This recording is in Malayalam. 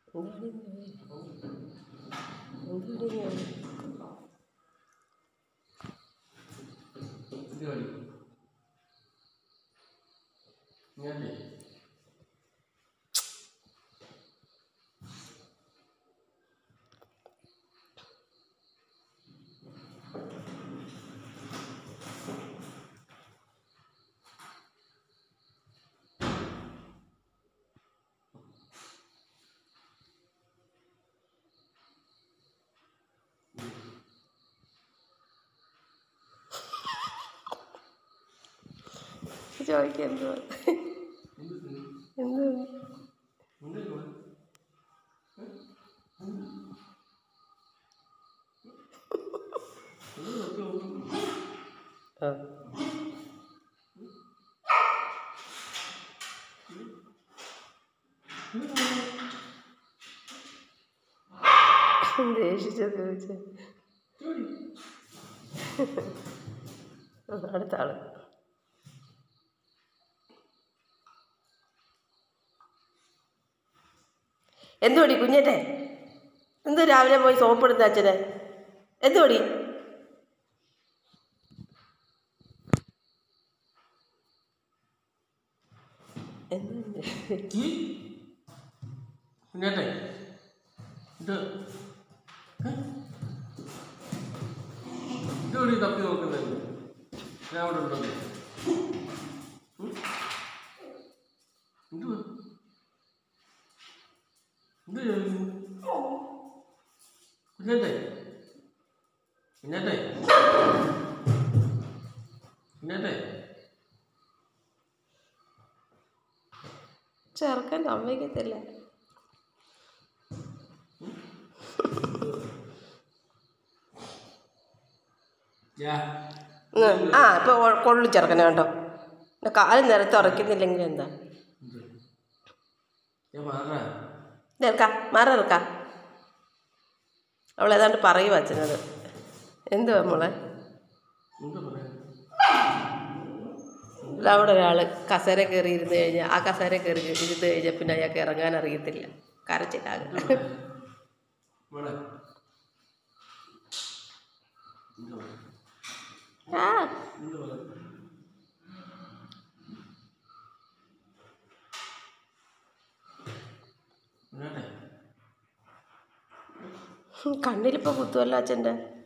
ഇത് കളി ഇങ്ങനെ ചോദിക്കാം എന്തുവാ എന്ത് എന്തെങ്കിലും ആ ദേഷിച്ചോ ചോദിച്ചേ അടുത്ത ആള് എന്തുപടി കുഞ്ഞേട്ടെ എന്തു രാവിലെ പോയി സോപ്പ് എടുത്ത അച്ഛനെ എന്തുപടി എന്ത് കുഞ്ഞാട്ടെ ഇത് ഏ? ഇതെവിടെ ഈ തപ്പി നോക്കുന്നത് ഞാൻ അവിടെ ഉണ്ടല്ലോ ഉം? എന്തുവാ എന്ത് ചോദിക്കുന്നു കുഞ്ഞാട്ടെ കുഞ്ഞാട്ടെ കുഞ്ഞാട്ടെ ചെറുക്കൻ സമ്മതിക്കത്തില്ല യാ ഉം. ആ ഇപ്പൊ കൊ- കൊള്ളു ചെറുക്കനെ കണ്ടോ എൻ്റെ കാല് നിരത്ത് ഉറക്കുന്നില്ലെങ്കിൽ എന്താ എന്ത് ഞാൻ മാറാ ഇറക്ക മാറ ഇറക്ക അവൾ ഏതാണ്ട് പറയുക അച്ഛനത് എന്തുവാ മോളെ എന്താ പറയാ ഇവിടെ അവിടെ ഒരാൾ കസേര കയറി ഇരുന്ന് കഴിഞ്ഞാൽ ആ കസേര കയറി ഇരുന്ന് കഴിഞ്ഞാൽ പിന്നെ അയാൾക്ക് ഇറങ്ങാൻ അറിയത്തില്ല കരച്ചിലാകും മോളെ എന്താ പറയാ ആ എന്താ പറയാ കുഞ്ഞാട്ടെ കണ്ണിലിപ്പോൾ കുത്തുമല്ലോ അച്ഛൻ്റെ